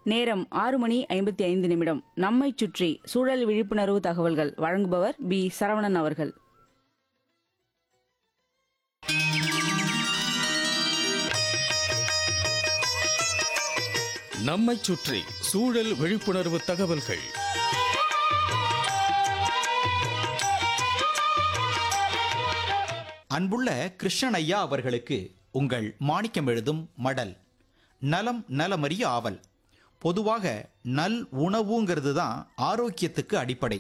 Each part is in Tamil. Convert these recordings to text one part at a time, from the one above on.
நேரம் ஆறு மணி ஐம்பத்தி ஐந்து நிமிடம் நம்மை சுற்றி சூழல் விழிப்புணர்வு தகவல்கள் வழங்குபவர் பி சரவணன் அவர்கள் நம்மைச் சுற்றி சூழல் விழிப்புணர்வு தகவல்கள் அன்புள்ள கிருஷ்ணன் ஐயா அவர்களுக்கு உங்கள் மாணிக்கம் எழுதும் மடல் நலம் நலமறிய ஆவல் பொதுவாக நல் உணவுங்கிறது தான் ஆரோக்கியத்துக்கு அடிப்படை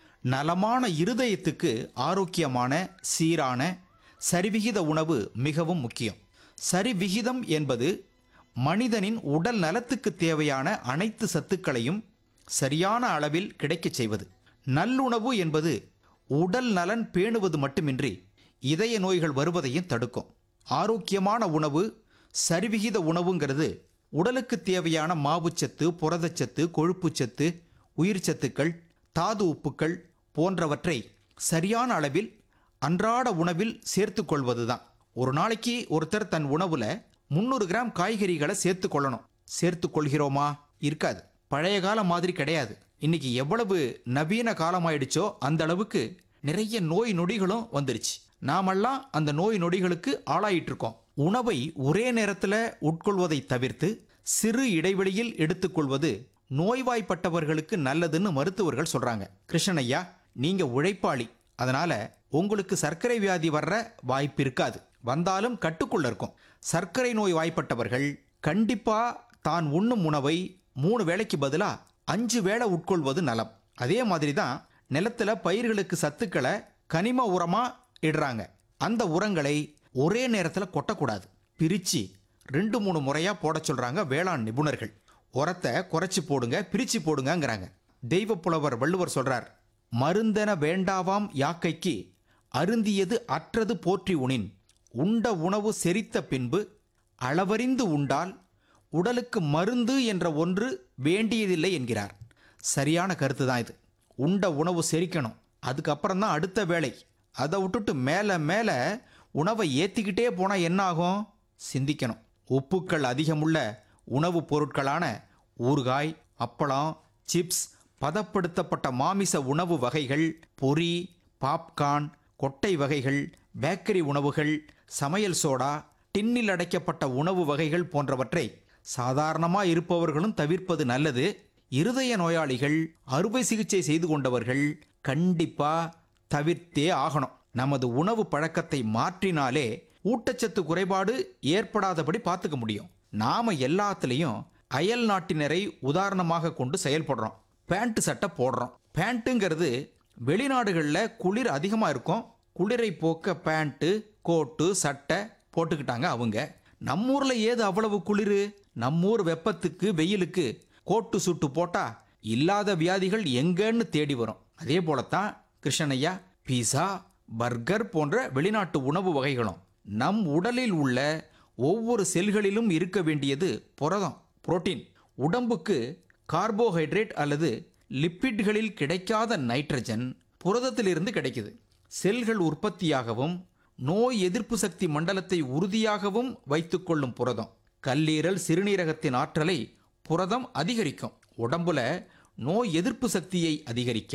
நலமான இருதயத்துக்கு ஆரோக்கியமான சீரான சரிவிகித உணவு மிகவும் முக்கியம் சரிவிகிதம் என்பது மனிதனின் உடல் நலத்துக்கு தேவையான அனைத்து சத்துக்களையும் சரியான அளவில் கிடைக்கச் செய்வது நல்லுணவு என்பது உடல் நலன் பேணுவது மட்டுமின்றி இதய நோய்கள் வருவதையும் தடுக்கும் ஆரோக்கியமான உணவு சரிவிகித உணவுங்கிறது உடலுக்கு தேவையான மாவுச்சத்து புரதச்சத்து கொழுப்புச்சத்து உயிர்ச்சத்துக்கள் தாது உப்புக்கள் போன்றவற்றை சரியான அளவில் அன்றாட உணவில் சேர்த்து கொள்வதுதான் ஒரு நாளைக்கு ஒருத்தர் தன் உணவுல முந்நூறு கிராம் காய்கறிகளை சேர்த்து கொள்ளணும் சேர்த்து கொள்கிறோமா இருக்காது பழைய காலம் மாதிரி கிடையாது இன்னைக்கு எவ்வளவு நவீன காலமாயிடுச்சோ அந்த அளவுக்கு நிறைய நோய் நொடிகளும் வந்துருச்சு நாமெல்லாம் அந்த நோய் நொடிகளுக்கு ஆளாயிட்டு இருக்கோம் உணவை ஒரே நேரத்தில் உட்கொள்வதை தவிர்த்து சிறு இடைவெளியில் எடுத்துக்கொள்வது நோய்வாய்ப்பட்டவர்களுக்கு நல்லதுன்னு மருத்துவர்கள் சொல்றாங்க கிருஷ்ணன் ஐயா நீங்க உழைப்பாளி அதனால உங்களுக்கு சர்க்கரை வியாதி வர்ற வாய்ப்பு இருக்காது வந்தாலும் கட்டுக்குள்ள இருக்கும் சர்க்கரை நோய் வாய்ப்பட்டவர்கள் கண்டிப்பா தான் உண்ணும் உணவை மூணு வேளைக்கு பதிலா அஞ்சு வேளை உட்கொள்வது நலம் அதே மாதிரி தான் நிலத்துல பயிர்களுக்கு சத்துக்களை கனிம உரமா இடுறாங்க அந்த உரங்களை ஒரே நேரத்தில் கொட்டக்கூடாது பிரிச்சு ரெண்டு மூணு முறையா போட சொல்றாங்க வேளாண் நிபுணர்கள் உரத்தை குறைச்சி போடுங்க பிரிச்சு போடுங்கங்கிறாங்க தெய்வ புலவர் வள்ளுவர் சொல்றார் மருந்தென வேண்டாவாம் யாக்கைக்கு அருந்தியது அற்றது போற்றி உணின் உண்ட உணவு செரித்த பின்பு அளவறிந்து உண்டால் உடலுக்கு மருந்து என்ற ஒன்று வேண்டியதில்லை என்கிறார் சரியான கருத்து தான் இது உண்ட உணவு செரிக்கணும் அதுக்கப்புறம் தான் அடுத்த வேலை அதை விட்டுட்டு மேலே மேலே உணவை ஏற்றிக்கிட்டே போனால் என்ன ஆகும் சிந்திக்கணும் உப்புக்கள் அதிகமுள்ள உணவுப் பொருட்களான ஊறுகாய் அப்பளம் சிப்ஸ் பதப்படுத்தப்பட்ட மாமிச உணவு வகைகள் பொரி பாப்கார்ன் கொட்டை வகைகள் பேக்கரி உணவுகள் சமையல் சோடா டின்னில் அடைக்கப்பட்ட உணவு வகைகள் போன்றவற்றை சாதாரணமாக இருப்பவர்களும் தவிர்ப்பது நல்லது இருதய நோயாளிகள் அறுவை சிகிச்சை செய்து கொண்டவர்கள் கண்டிப்பா தவிர்த்தே ஆகணும் நமது உணவு பழக்கத்தை மாற்றினாலே ஊட்டச்சத்து குறைபாடு ஏற்படாதபடி பார்த்துக்க முடியும் நாம எல்லாத்துலேயும் அயல் நாட்டினரை உதாரணமாக கொண்டு செயல்படுறோம் பேண்ட் சட்டை போடுறோம் பேண்ட்டுங்கிறது வெளிநாடுகளில் குளிர் அதிகமாக இருக்கும் குளிரை போக்க பேண்ட்டு கோட்டு சட்டை போட்டுக்கிட்டாங்க அவங்க நம்மூரில் ஏது அவ்வளவு குளிர் நம்மூர் வெப்பத்துக்கு வெயிலுக்கு கோட்டு சுட்டு போட்டா இல்லாத வியாதிகள் எங்கன்னு தேடி வரும் அதே போலத்தான் கிருஷ்ணனையா பீஸா பர்கர் போன்ற வெளிநாட்டு உணவு வகைகளும் நம் உடலில் உள்ள ஒவ்வொரு செல்களிலும் இருக்க வேண்டியது புரதம் புரோட்டீன் உடம்புக்கு கார்போஹைட்ரேட் அல்லது லிப்பிட்களில் கிடைக்காத நைட்ரஜன் புரதத்திலிருந்து கிடைக்குது செல்கள் உற்பத்தியாகவும் நோய் எதிர்ப்பு சக்தி மண்டலத்தை உறுதியாகவும் வைத்துக்கொள்ளும் புரதம் கல்லீரல் சிறுநீரகத்தின் ஆற்றலை புரதம் அதிகரிக்கும் உடம்புல நோய் எதிர்ப்பு சக்தியை அதிகரிக்க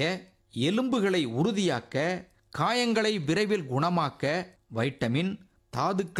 எலும்புகளை உறுதியாக்க காயங்களை விரைவில் குணமாக்க வைட்டமின் தாதுக்கள்